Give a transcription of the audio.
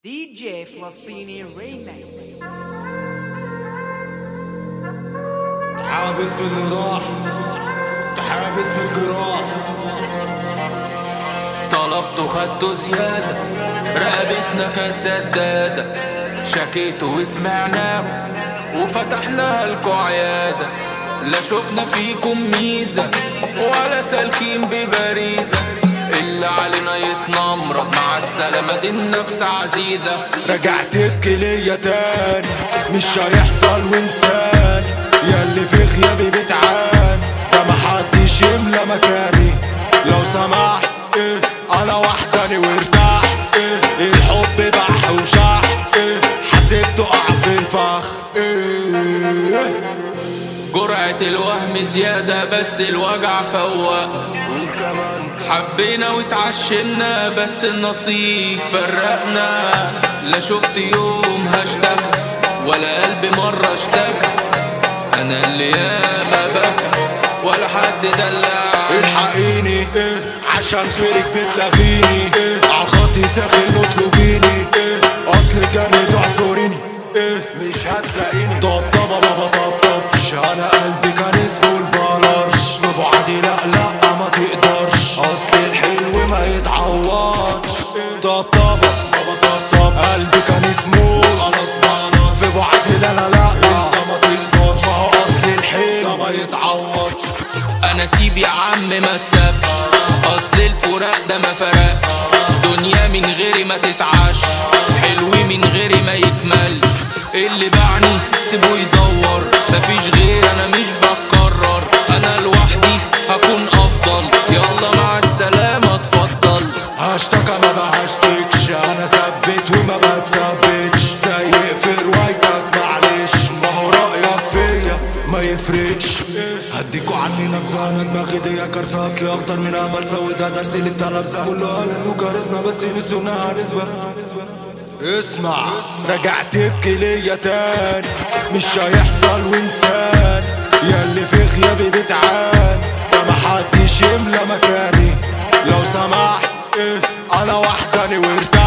دي جي فلسطيني ريميكس حابس بالراح حابس بالجراح طلبته خدته زيادة رقبتنا كانت سدادة شكيته وسمعناه وفتحنا لكوا عيادة لا شفنا فيكم ميزة ولا سالكين ببريزة اللي علينا يتنمرض مع السلامة دي النفس عزيزة رجعت تبكي ليا تاني مش هيحصل وانساني ياللي في غيابي بتعاني ده محدش يملى مكاني لو سمحت إيه انا وحداني وارتاح إيه الحب بح وشح إيه حسبته اقع في الفخ إيه جرعة الوهم زيادة بس الوجع فوقنا حبينا واتعشمنا بس النصيب فرقنا لا شفت يوم هشتكى ولا قلبي مرة اشتكى انا اللي ياما بكى ولا حد دلع الحقيني إيه عشان خيرك بتلاغيني إيه عالخط ساخن اطلبيني إيه اصل جامد اعذريني إيه مش هتلاقيني طبطبة ما بطبطبش انا قلبي كان اسمه البلرش في بعدي لا لا ما تقدرش اصل الحلو ما يتعوضش إيه طبطبة ما بطبطبش قلبي كان اسمه خلاص بلرش في بعدي لا لا لا انت ما تقدرش ما هو اصل الحلو ما يتعوضش انا سيب يا عم ما تسابش اصل الفراق ده ما فرقش دنيا من غيري ما تتعاش حلو من غيري ما يكملش اللي باعني سيبه يدور مفيش غير انا مش بكرر انا لوحدي هكون افضل يلا مع السلامة اتفضل هشتكى ما بهشتكش انا ثبت وما بتثبتش سايق في روايتك معلش ما هو رايك فيا ما يفرقش هديكوا عني نبذة انا دماغي دي كارثة اصلي اخطر من امل سودها درس للتلامذة كله قال انه كاريزما بس نسوا انها نسبة اسمع رجعت تبكي ليا تاني مش هيحصل وانساني ياللي في غيابي بتعاني ده محدش يملى مكاني لو سمحت إيه انا وحداني وارتاح